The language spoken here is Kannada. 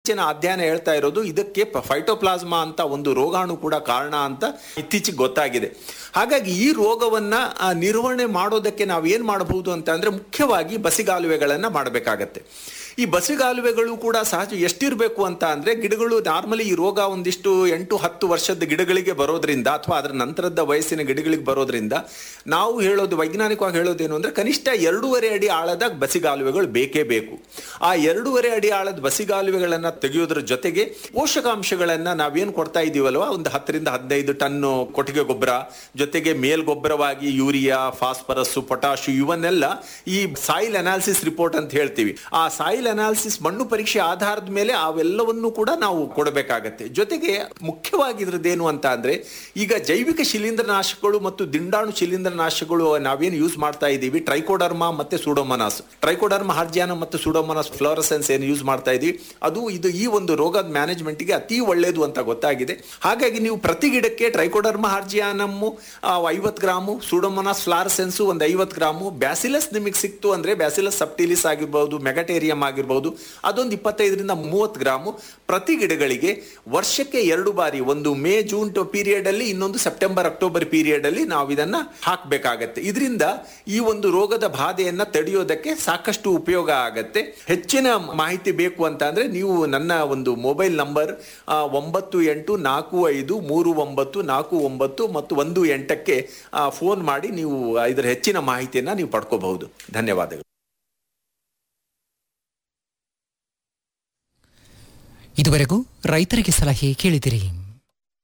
ಇತ್ತೀಚಿನ ಅಧ್ಯಯನ ಹೇಳ್ತಾ ಇರೋದು ಇದಕ್ಕೆ ಫೈಟೋಪ್ಲಾಸ್ಮಾ ಅಂತ ಒಂದು ರೋಗಾಣು ಕೂಡ ಕಾರಣ ಅಂತ ಇತ್ತೀಚೆಗೆ ಗೊತ್ತಾಗಿದೆ ಹಾಗಾಗಿ ಈ ರೋಗವನ್ನ ಆ, ನಿರ್ವಹಣೆ ಮಾಡೋದಕ್ಕೆ ನಾವು ಏನ್ ಮಾಡಬಹುದು ಅಂತ ಅಂದ್ರೆ ಮುಖ್ಯವಾಗಿ ಬಸಿಗಾಲುವೆಗಳನ್ನ ಮಾಡಬೇಕಾಗತ್ತೆ ಈ ಬಸಿಗಾಲುವೆಗಳು ಕೂಡ ಸಹಜ ಎಷ್ಟಿರಬೇಕು ಅಂತ ಅಂದ್ರೆ ಗಿಡಗಳು ನಾರ್ಮಲಿ ಈ ರೋಗ ಒಂದಿಷ್ಟು ಎಂಟು ಹತ್ತು ವರ್ಷದ ಗಿಡಗಳಿಗೆ ಬರೋದ್ರಿಂದ ಅಥವಾ ಅದರ ನಂತರದ ವಯಸ್ಸಿನ ಗಿಡಗಳಿಗೆ ಬರೋದ್ರಿಂದ ನಾವು ಹೇಳೋದು ವೈಜ್ಞಾನಿಕವಾಗಿ ಹೇಳೋದೇನು ಅಂದ್ರೆ ಕನಿಷ್ಠ ಎರಡೂವರೆ ಅಡಿ ಆಳದ ಬಸಿಗಾಲುವೆಗಳು ಬೇಕೇ ಬೇಕು ಆ ಎರಡೂವರೆ ಅಡಿ ಆಳದ ಬಸಿಗಾಲುವೆಗಳನ್ನ ತೆಗೆಯೋದ್ರ ಜೊತೆಗೆ ಪೋಷಕಾಂಶಗಳನ್ನ ನಾವೇನ್ ಕೊಡ್ತಾ ಇದೀವಲ್ವಾ ಒಂದು ಹತ್ತರಿಂದ ಹದಿನೈದು ಟನ್ ಕೊಟ್ಟಿಗೆ ಗೊಬ್ಬರ ಜೊತೆಗೆ ಮೇಲ್ಗೊಬ್ಬರವಾಗಿ ಯೂರಿಯಾ ಫಾಸ್ಫರಸ್ ಪೊಟಾಶ್ ಇವನ್ನೆಲ್ಲ ಈ ಸಾಯಿಲ್ ಅನಾಲಿಸಿಸ್ ರಿಪೋರ್ಟ್ ಅಂತ ಹೇಳ್ತೀವಿ ಆ ಸಾಯಿಲ್ ಅನಾಲಿಸಿಸ್ ಮಣ್ಣು ಪರೀಕ್ಷೆ ಆಧಾರದ ಮೇಲೆ ಅವೆಲ್ಲವನ್ನು ಕೂಡ ನಾವು ಕೊಡಬೇಕಾಗತ್ತೆ ಜೊತೆಗೆ ಮುಖ್ಯವಾಗಿದ್ರದ್ದೇನು ಅಂತ ಅಂದ್ರೆ ಈಗ ಜೈವಿಕ ಶಿಲೀಂಧ್ರನಾಶಕಗಳು ಮತ್ತು ದಿಂಡಾಣು ಶಿಲೀಂಧ್ರನಾಶಕಗಳು ನಾವೇನು ಯೂಸ್ ಮಾಡ್ತಾ ಇದ್ದೀವಿ ಟ್ರೈಕೋಡರ್ಮಾ ಮತ್ತೆ ಸೂಡೋಮನಾಸ್ ಟ್ರೈಕೋಡರ್ಮಾ ಹಾರ್ಜಿಯಾನ ಮತ್ತು ಸೂಡೋಮನಾಸ್ ಫ್ಲೋರಸೆನ್ಸ್ ಏನು ಯೂಸ್ ಮಾಡ್ತಾ ಇದೀವಿ ಅದು ಇದು ಈ ಒಂದು ರೋಗದ ಮ್ಯಾನೇಜ್ಮೆಂಟ್ಗೆ ಅತಿ ಒಳ್ಳೆಯದು ಅಂತ ಗೊತ್ತಾಗಿದೆ ಹಾಗಾಗಿ ನೀವು ಪ್ರತಿ ಗಿಡಕ್ಕೆ ಟ್ರೈಕೋಡರ್ಮಾ ಹಾರ್ಜಿಯಾನಮ್ಮು ಐವತ್ತು ಗ್ರಾಮು ಸೂಡೋಮನಾಸ್ ಫ್ಲಾರಸೆನ್ಸು ಒಂದು ಐವತ್ತು ಗ್ರಾಮು ಬ್ಯಾಸಿಲಸ್ ನಿಮಗೆ ಸಿಕ್ತು ಅಂದ್ರೆ ಬ್ಯಾಸಿಲಸ್ ಸಬ್ಟಿಲಿಸ್ ಆಗಿರ್ಬೋದು ಮೆಗಟೇರಿಯಂ ಆಗಿರ್ಬೋದು ಅದೊಂದು ಇಪ್ಪತ್ತೈದರಿಂದ ಮೂವತ್ತು ಗ್ರಾಮು ಪ್ರತಿ ಗಿಡಗಳಿಗೆ ವರ್ಷಕ್ಕೆ ಎರಡು ಬಾರಿ ಒಂದು ಮೇ ಜೂನ್ ಪೀರಿಯಡ್ ಅಲ್ಲಿ ಇನ್ನೊಂದು ಸೆಪ್ಟೆಂಬರ್ ಅಕ್ಟೋಬರ್ ಪೀರಿಯಡ್ ಅಲ್ಲಿ ನಾವು ಇದನ್ನ ಹಾಕಬೇಕಾಗತ್ತೆ ಇದರಿಂದ ಈ ಒಂದು ರೋಗದ ಬಾಧೆಯನ್ನ ತಡೆಯೋದಕ್ಕೆ ಸಾಕಷ್ಟು ಉಪಯೋಗ ಆಗತ್ತೆ ಹೆಚ್ಚಿನ ಮಾಹಿತಿ ಬೇಕು ಅಂತ ಅಂದ್ರೆ ನೀವು ನನ್ನ ಒಂದು ಮೊಬೈಲ್ ನಂಬರ್ ಆ, ಒಂಬತ್ತು ಎಂಟು ನಾಲ್ಕು ಐದು ಮೂರು ಒಂಬತ್ತು ನಾಲ್ಕು ಒಂಬತ್ತು ಮತ್ತು ಒಂದು ಎಂಟಕ್ಕೆ ಫೋನ್ ಮಾಡಿ ನೀವು ಇದರ ಹೆಚ್ಚಿನ ಮಾಹಿತಿಯನ್ನ ನೀವು ಪಡ್ಕೋಬಹುದು ಧನ್ಯವಾದಗಳು ಇದುವರೆಗೂ ರೈತರಿಗೆ ಸಲಹೆ ಕೇಳಿದಿರಿ